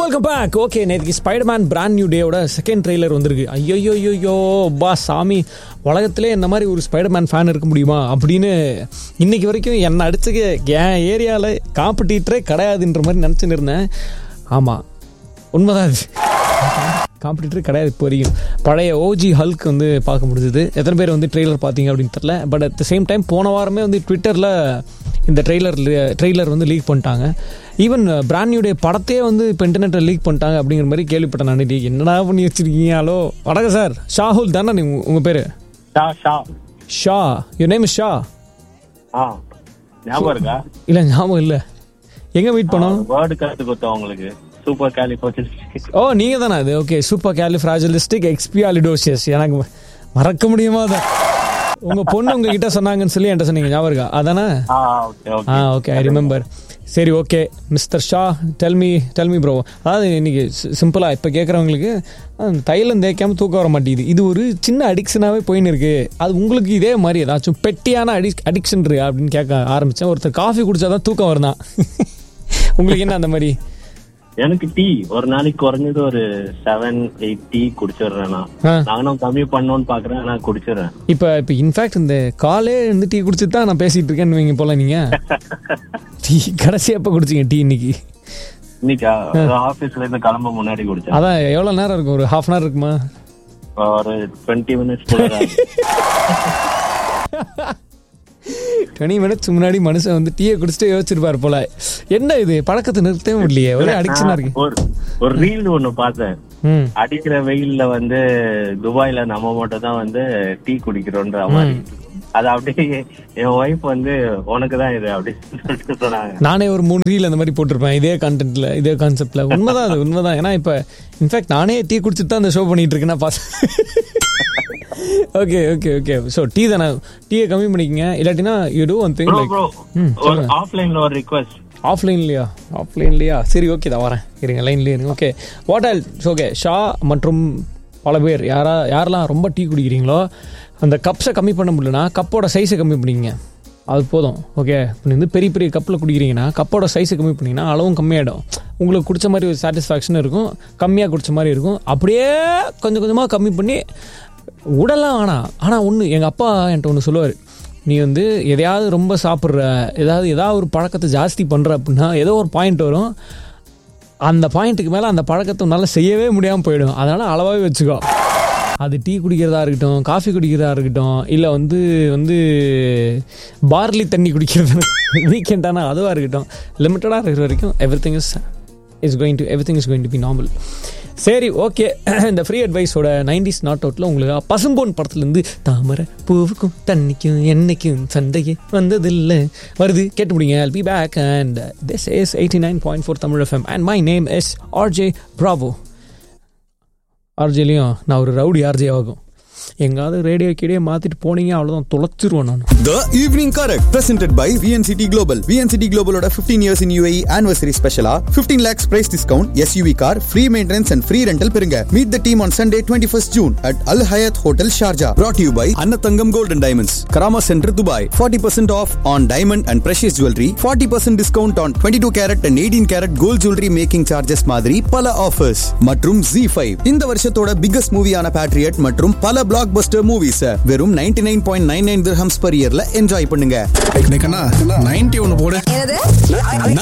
Welcome back okay நேற்றுக்கு Spider-Man brand new டேயோட second trailer வந்திருக்கு ஐயோ ஐயோ பா சாமி உலகத்திலே இந்த மாதிரி ஒரு ஸ்பைடர்மேன் ஃபேன் இருக்க முடியுமா அப்படின்னு இன்னைக்கு வரைக்கும் என்னை அடிச்சுக்க என் ஏரியாவில் காம்படிட்டரே கிடையாதுன்ற மாதிரி நினச்சின்னு இருந்தேன் ஆமாம் உண்மைதான் அது காம்படிட்டர் கிடையாது இப்போ வரைக்கும் பழைய ஓஜி ஹல்க் வந்து பார்க்க முடிஞ்சது எத்தனை பேர் வந்து ட்ரெய்லர் பார்த்தீங்க அப்படின்னு தெரில but at the same time போன வாரமே வந்து ட்விட்டரில் இந்த ட்ரெய்லர் ட்ரெய்லர் வந்து லீக் பண்ணிட்டாங்க ஈவன் பிராண்ட் நியூடைய படத்தையே வந்து இப்போ இன்டர்நெட்டில் லீக் பண்ணிட்டாங்க அப்படிங்கிற மாதிரி கேள்விப்பட்டேன் நான் இன்னைக்கு. என்னடா பண்ணி வச்சிருக்கீங்க ஹலோ வணக்கம் சார் ஷாஹுல் தானே நீ உங்கள் பேர் ஷா ஷா ஷா யூ நேம் ஷா ஆ ஞாபகம் இருக்கா இல்லை ஞாபகம் இல்லை எங்கே மீட் பண்ணோம் வேர்டு கத்து கொடுத்தோம் உங்களுக்கு சூப்பர் கேலிஃபோர்ச்சஸ் ஓ நீங்க தானே அது ஓகே சூப்பர் கேலிஃப்ராஜலிஸ்டிக் எக்ஸ்பியாலிடோசியஸ் எனக்கு ம- மறக்க முடியுமா அதை உங்க பொண்ணு உங்ககிட்ட சொன்னாங்கன்னு சொல்லி என்கிட்ட சொன்னீங்க ஞாபகம் இருக்கா அதானே ஆ ஓகே ஆ ஓகே ஓகே ஐ ரிமெம்பர் சரி okay mister Shah tell me tell me bro அதாவது இன்னைக்கு சிம்பிளாக இப்போ கேட்குறவங்களுக்கு தைலம் தேய்க்காம தூக்கம் வர மாட்டேங்குது இது ஒரு சின்ன அடிக்ஷனாகவே போயின்னு இருக்கு அது உங்களுக்கு இதே மாதிரி ஏதாச்சும் பெட்டியான அடி அடிக்ஷன் இருக்கு அப்படின்னு கேட்க ஆரம்பித்தேன் ஒருத்தர் காஃபி குடிச்சாதான் தூக்கம் வருதான் உங்களுக்கு என்ன அந்த மாதிரி எனக்கு டீ ஒரு நாளைக்கு குறைஞ்சது ஒரு செவன் எயிட் டீ குடிச்சிடுறேன் நான் ஆ நானும் கம்மி பண்ணணும்னு பாக்குறேன் நான் குடிச்சிடுறேன் இப்போ இப்போ இன்ஃபேக்ட் இந்த காலே இருந்து டீ குடிச்சிட்டு தான் நான் பேசிட்டு இருக்கேன்னு வைங்க போல நீங்க டீ கடைசி எப்போ குடிச்சீங்க டீ இன்னைக்கு இன்னைக்கா ஆபீஸ்ல இருந்து கிளம்ப முன்னாடி குடிச்சேன் அதான் எவ்வளோ நேரம் இருக்கும் ஒரு ஹாஃப் அன் ஹவர் இருக்குமா ஒரு டுவெண்ட்டி மினிட்ஸ் டுவெண்ட்டி மினிட்ஸ் முன்னாடி மனுஷன் வந்து டீயை குடிச்சிட்டு யோசிச்சிருப்பார் போல என்ன இது பழக்கத்தை நிறுத்தவே முடியலையே ஒரே அடிக்ஷனா இருக்கு ஒரு ஒரு ரீல் ஒண்ணு பார்த்தேன் ம் அடிக்கிற வெயில்ல வந்து துபாய்ல நம்ம மட்டும் தான் வந்து டீ குடிக்கிறோன்ற மாதிரி அது அப்படியே என் ஒய்ஃப் வந்து உனக்கு தான் இது அப்படின்னு சொல்லிட்டு சொன்னாங்க நானே ஒரு மூணு ரீல் அந்த மாதிரி போட்டிருப்பேன் இதே கான்டென்ட்ல இதே கான்செப்ட்ல உண்மைதான் அது உண்மைதான் ஏன்னா இப்போ இன்ஃபேக்ட் நானே டீ குடிச்சிட்டு தான் அந்த ஷோ பண்ணிட்டு இருக்கேன் boss okay okay okay so tea தானே டீயை கம்மி பண்ணிக்கங்க இல்லாட்டினா you do one thing bro like bro ம், ஒரு ஆஃப்லைன்ல ஒரு ரிக்வெஸ்ட் ஆஃப்லைன்லையா ஆஃப்லைன்லையா சரி ஓகே தான் வரேன் இருங்க லைன்லேயே இருங்க okay what all okay Shah மற்றும் பல பேர் யாரா யாரெல்லாம் ரொம்ப டீ குடிக்கிறீங்களோ அந்த கப்ஸை கம்மி பண்ண முடியலனா கப்போட சைஸை கம்மி பண்ணிங்க அது போதும் ஓகே இப்போ வந்து பெரிய பெரிய கப்பில் குடிக்கிறீங்கன்னா கப்போட சைஸை கம்மி பண்ணிங்கன்னா அளவும் கம்மியாயிடும் உங்களுக்கு குடிச்ச மாதிரி ஒரு சாட்டிஸ்ஃபேக்ஷன் இருக்கும் கம்மியாக குடிச்ச மாதிரி இருக்கும் அப்படியே கொஞ்சம் கொஞ்சமாக கம்மி பண்ணி உடலாம் வேணாம் ஆனால் ஒன்று எங்கள் அப்பா என்கிட்ட ஒன்று சொல்லுவார் நீ வந்து எதையாவது ரொம்ப சாப்பிட்ற ஏதாவது ஏதாவது ஒரு பழக்கத்தை ஜாஸ்தி பண்ணுற அப்படின்னா ஏதோ ஒரு பாயிண்ட் வரும் அந்த பாயிண்ட்டுக்கு மேலே அந்த பழக்கத்தை உன்னால் செய்யவே முடியாமல் போயிடும் அதனால் அளவாகவே வச்சுக்கோ அது டீ குடிக்கிறதா இருக்கட்டும் காஃபி குடிக்கிறதா இருக்கட்டும் இல்லை வந்து வந்து பார்லி தண்ணி குடிக்கிறது வீக்கெண்டானா அதுவாக இருக்கட்டும் லிமிட்டடாக இருக்கிற வரைக்கும் everything is is going to everything is going to be normal சரி ஓகே இந்த ஃப்ரீ அட்வைஸோட நைன்டிஸ் நாட் அவுட்டில் உங்களுக்கு பசும்பொன் படத்துலேருந்து தாமரை பூவுக்கும் தண்ணிக்கும் என்னைக்கும் சண்டையே வந்ததில்லை வருது கேட்டு முடிங்க I'll be back and this is 89.4 Tamil FM and my name is RJ Bravo ஆர்ஜேலையும் நான் ஒரு ரவுடி ஆர்ஜே ஆகும் எங்காவது ரேடியோ கீடியோ மாற்றிட்டு போனீங்க அவ்வளோதான் தொலைச்சிருவேன் நான் The Evening Correct, presented by VNCT Global. VNCT Global ஓட 15 years in UAE anniversary special 15 lakhs price discount, SUV car, free maintenance and free rental பெறுங்க. Meet the team on Sunday 21st June at Al Hayat Hotel Sharjah. Brought to you by Annatangam Gold and Diamonds, Karama Center, Dubai. 40% off on diamond and precious jewelry. 40% discount on 22 carat and 18 carat gold jewelry making charges மாதிரி பல offers. மற்றும் Z5. இந்த வருஷத்தோட biggest மூவியான Patriot மற்றும் பல blockbuster movies வெறும் 99.99 dirhams per yearல enjoy பண்ணுங்க நைன்டி ஒன்னு போடு என்னது